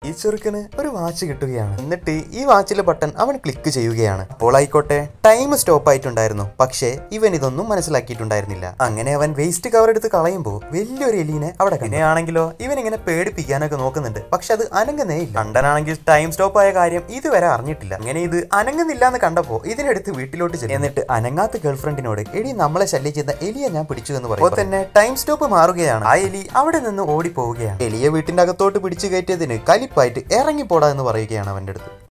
ഈ ചെറുക്കന് ഒരു വാച്ച് കിട്ടുകയാണ് എന്നിട്ട് ഈ വാച്ചിലെ ബട്ടൺ അവൻ ക്ലിക്ക് ചെയ്യുകയാണ് അപ്പോൾ ആയിക്കോട്ടെ ടൈം സ്റ്റോപ്പ് ആയിട്ടുണ്ടായിരുന്നു പക്ഷേ ഇവൻ ഇതൊന്നും മനസ്സിലാക്കിയിട്ടുണ്ടായിരുന്നില്ല അങ്ങനെ അവൻ വേസ്റ്റ് കവർ എടുത്ത് കളയുമ്പോൾ വലിയൊരു എലീനെ അവിടെ അങ്ങനെയാണെങ്കിലോ ഇവൻ ഇങ്ങനെ പേടിപ്പിക്കാനൊക്കെ നോക്കുന്നുണ്ട് പക്ഷെ അത് അനങ്ങുന്നേ ഇല്ല കണ്ടനാണെങ്കിൽ ടൈം സ്റ്റോപ്പ് ആയ കാര്യം ഇതുവരെ അറിഞ്ഞിട്ടില്ല അങ്ങനെ ഇത് അനങ്ങുന്നില്ല എന്ന് കണ്ടപ്പോ ഇതിനെടുത്ത് വീട്ടിലോട്ട് ചെല്ലും എന്നിട്ട് അനങ്ങാത്ത ഗേൾഫ്രണ്ടിനോട് എടി നമ്മളെ ശല്യം ചെയ്ത എലിയെ ഞാൻ പിടിച്ചു എന്ന് പറയും അപ്പോൾ തന്നെ ടൈം സ്റ്റോപ്പ് മാറുകയാണ് ആ എലി അവിടെ നിന്ന് ഓടി പോവുകയാണ് എലിയെ വീട്ടിന്റെ അകത്തോട്ട് പിടിച്ചു കയറ്റിയതിന് കലിപ്പായിട്ട് ഇറങ്ങിപ്പോടാ എന്ന് പറയുകയാണ് അവന്റെ അടുത്ത്